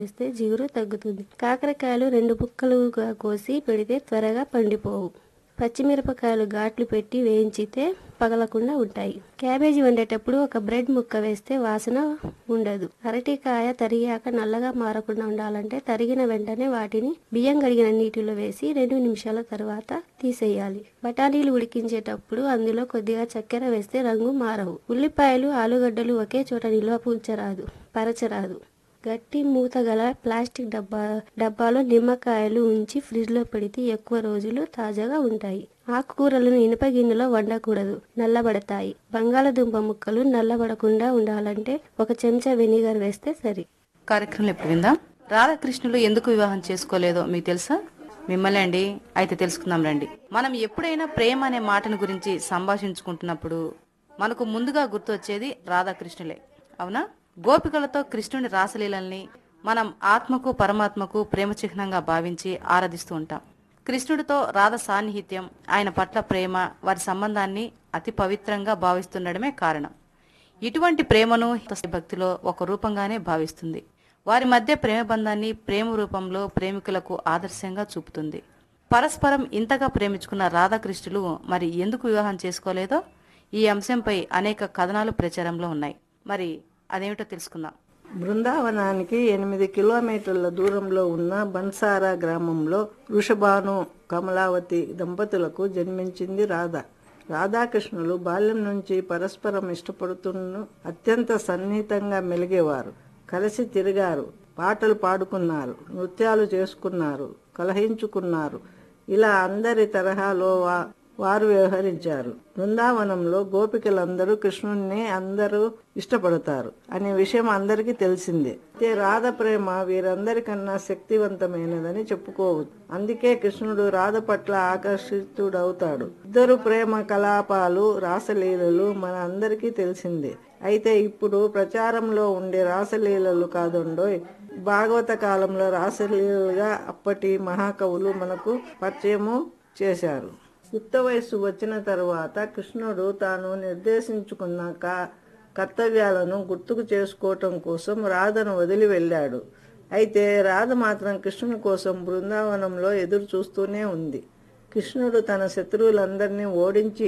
చేస్తే జిగురు తగ్గుతుంది కాకరకాయలు రెండు ముక్కలుగా కోసి పెడితే త్వరగా పండిపోవు పచ్చిమిరపకాయలు ఘాట్లు పెట్టి వేయించితే పగలకుండా ఉంటాయి క్యాబేజీ వండేటప్పుడు ఒక బ్రెడ్ ముక్క వేస్తే వాసన ఉండదు అరటికాయ తరిగాక నల్లగా మారకుండా ఉండాలంటే తరిగిన వెంటనే వాటిని బియ్యం కడిగిన నీటిలో వేసి రెండు నిమిషాల తర్వాత తీసేయాలి బఠానీలు ఉడికించేటప్పుడు అందులో కొద్దిగా చక్కెర వేస్తే రంగు మారవు ఉల్లిపాయలు ఆలుగడ్డలు ఒకే చోట నిల్వ ఉంచరాదు పరచరాదు గట్టి మూత గల ప్లాస్టిక్ డబ్బా డబ్బాలో నిమ్మకాయలు ఉంచి ఫ్రిడ్జ్లో పెడితే ఎక్కువ రోజులు తాజాగా ఉంటాయి ఆకుకూరలను ఇనుప గిన్నెలో వండకూడదు నల్లబడతాయి బంగాళదుంప ముక్కలు నల్లబడకుండా ఉండాలంటే ఒక చెంచా వెనిగర్ వేస్తే సరి కార్యక్రమంలో ఇప్పుడు విందాం రాధాకృష్ణులు ఎందుకు వివాహం చేసుకోలేదో మీకు తెలుసా మిమ్మల్ని అండి అయితే తెలుసుకుందాం రండి మనం ఎప్పుడైనా ప్రేమ అనే మాటను గురించి సంభాషించుకుంటున్నప్పుడు మనకు ముందుగా గుర్తొచ్చేది రాధాకృష్ణులే అవునా గోపికలతో కృష్ణుని రాసలీలల్ని మనం ఆత్మకు పరమాత్మకు ప్రేమ చిహ్నంగా భావించి ఆరాధిస్తూ ఉంటాం కృష్ణుడితో రాధ సాన్నిహిత్యం ఆయన పట్ల ప్రేమ వారి సంబంధాన్ని అతి పవిత్రంగా భావిస్తుండడమే కారణం ఇటువంటి ప్రేమను భక్తిలో ఒక రూపంగానే భావిస్తుంది వారి మధ్య ప్రేమ బంధాన్ని ప్రేమ రూపంలో ప్రేమికులకు ఆదర్శంగా చూపుతుంది పరస్పరం ఇంతగా ప్రేమించుకున్న రాధాకృష్ణులు మరి ఎందుకు వివాహం చేసుకోలేదో ఈ అంశంపై అనేక కథనాలు ప్రచారంలో ఉన్నాయి మరి అదేమిటో తెలుసుకుందాం బృందావనానికి ఎనిమిది కిలోమీటర్ల దూరంలో ఉన్న బన్సారా గ్రామంలో వృషభాను కమలావతి దంపతులకు జన్మించింది రాధ రాధాకృష్ణులు బాల్యం నుంచి పరస్పరం ఇష్టపడుతున్న అత్యంత సన్నిహితంగా మెలిగేవారు కలిసి తిరిగారు పాటలు పాడుకున్నారు నృత్యాలు చేసుకున్నారు కలహించుకున్నారు ఇలా అందరి తరహాలో వా- వారు వ్యవహరించారు బృందావనంలో గోపికలందరూ కృష్ణుణ్ణి అందరూ ఇష్టపడతారు అనే విషయం అందరికీ తెలిసిందే అయితే రాధ ప్రేమ వీరందరికన్నా శక్తివంతమైనదని చెప్పుకోవచ్చు అందుకే కృష్ణుడు రాధ పట్ల ఆకర్షితుడవుతాడు ఇద్దరు ప్రేమ కలాపాలు రాసలీలలు మన అందరికీ తెలిసిందే అయితే ఇప్పుడు ప్రచారంలో ఉండే రాసలీలలు కాదుండోయ్ భాగవత కాలంలో రాసలీలలుగా అప్పటి మహాకవులు మనకు పరిచయము చేశారు యుక్త వయస్సు వచ్చిన తరువాత కృష్ణుడు తాను నిర్దేశించుకున్న క- కర్తవ్యాలను గుర్తుకు చేసుకోవటం కోసం రాధను వదిలి వెళ్ళాడు అయితే రాధ మాత్రం కృష్ణుని కోసం బృందావనంలో ఎదురు చూస్తూనే ఉంది కృష్ణుడు తన శత్రువులందరినీ ఓడించి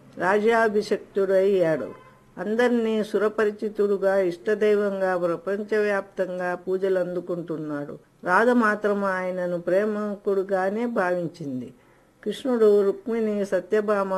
రాజ్యాభిషక్తుడయ్యాడు అందరినీ సురపరిచితుడుగా ఇష్టదైవంగా ప్రపంచవ్యాప్తంగా పూజలు అందుకుంటున్నాడు రాధ మాత్రం ఆయనను ప్రేమకుడుగానే భావించింది కృష్ణుడు రుక్మిణి సత్యభామ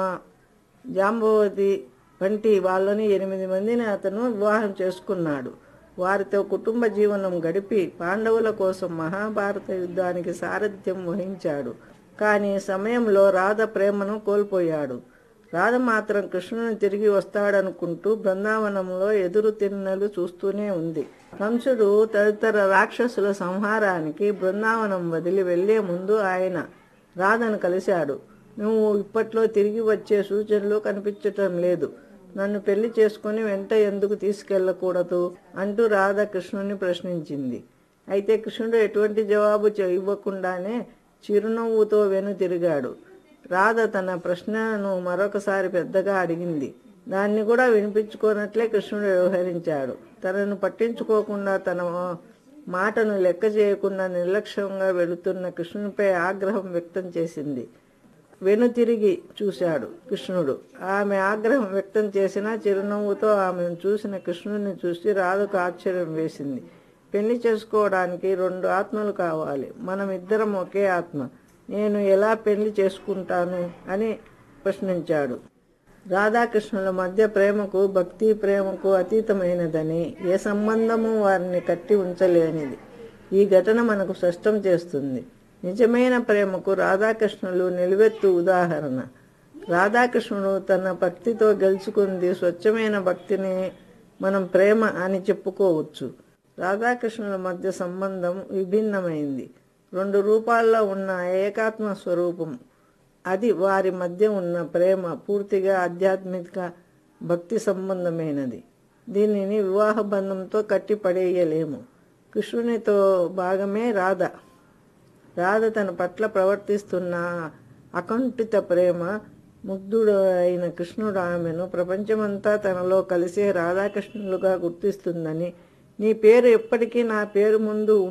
జాంబవతి వంటి వాళ్ళని ఎనిమిది మందిని అతను వివాహం చేసుకున్నాడు వారితో కుటుంబ జీవనం గడిపి పాండవుల కోసం మహాభారత యుద్ధానికి సారథ్యం వహించాడు కానీ సమయంలో రాధ ప్రేమను కోల్పోయాడు రాధ మాత్రం కృష్ణుని తిరిగి వస్తాడనుకుంటూ బృందావనంలో ఎదురు తిన్నలు చూస్తూనే ఉంది కంసుడు తదితర రాక్షసుల సంహారానికి బృందావనం వదిలి వెళ్లే ముందు ఆయన రాధను కలిశాడు నువ్వు ఇప్పట్లో తిరిగి వచ్చే సూచనలు కనిపించటం లేదు నన్ను పెళ్లి చేసుకుని వెంట ఎందుకు తీసుకెళ్లకూడదు అంటూ రాధ కృష్ణుని ప్రశ్నించింది అయితే కృష్ణుడు ఎటువంటి జవాబు చె- ఇవ్వకుండానే చిరునవ్వుతో వెను తిరిగాడు రాధ తన ప్రశ్నను మరొకసారి పెద్దగా అడిగింది దాన్ని కూడా వినిపించుకోనట్లే కృష్ణుడు వ్యవహరించాడు తనను పట్టించుకోకుండా తన మాటను లెక్క చేయకుండా నిర్లక్ష్యంగా వెళుతున్న కృష్ణునిపై ఆగ్రహం వ్యక్తం చేసింది వెనుతిరిగి చూశాడు కృష్ణుడు ఆమె ఆగ్రహం వ్యక్తం చేసిన చిరునవ్వుతో ఆమెను చూసిన కృష్ణుడిని చూసి రాధకు ఆశ్చర్యం వేసింది పెళ్లి చేసుకోవడానికి రెండు ఆత్మలు కావాలి మనం ఇద్దరం ఒకే ఆత్మ నేను ఎలా పెళ్లి చేసుకుంటాను అని ప్రశ్నించాడు రాధాకృష్ణుల మధ్య ప్రేమకు భక్తి ప్రేమకు అతీతమైనదని ఏ సంబంధము వారిని కట్టి ఉంచలేనిది ఈ ఘటన మనకు స్పష్టం చేస్తుంది నిజమైన ప్రేమకు రాధాకృష్ణులు నిలువెత్తు ఉదాహరణ రాధాకృష్ణుడు తన భక్తితో గెలుచుకుంది స్వచ్ఛమైన భక్తిని మనం ప్రేమ అని చెప్పుకోవచ్చు రాధాకృష్ణుల మధ్య సంబంధం విభిన్నమైంది రెండు రూపాల్లో ఉన్న ఏకాత్మ స్వరూపం అది వారి మధ్య ఉన్న ప్రేమ పూర్తిగా ఆధ్యాత్మిక భక్తి సంబంధమైనది దీనిని వివాహ బంధంతో కట్టి పడేయలేము కృష్ణునితో భాగమే రాధ రాధ తన పట్ల ప్రవర్తిస్తున్న అకంఠిత ప్రేమ ముగ్ధుడు అయిన కృష్ణుడు ఆమెను ప్రపంచమంతా తనలో కలిసే రాధాకృష్ణులుగా గుర్తిస్తుందని నీ పేరు ఎప్పటికీ నా పేరు ముందు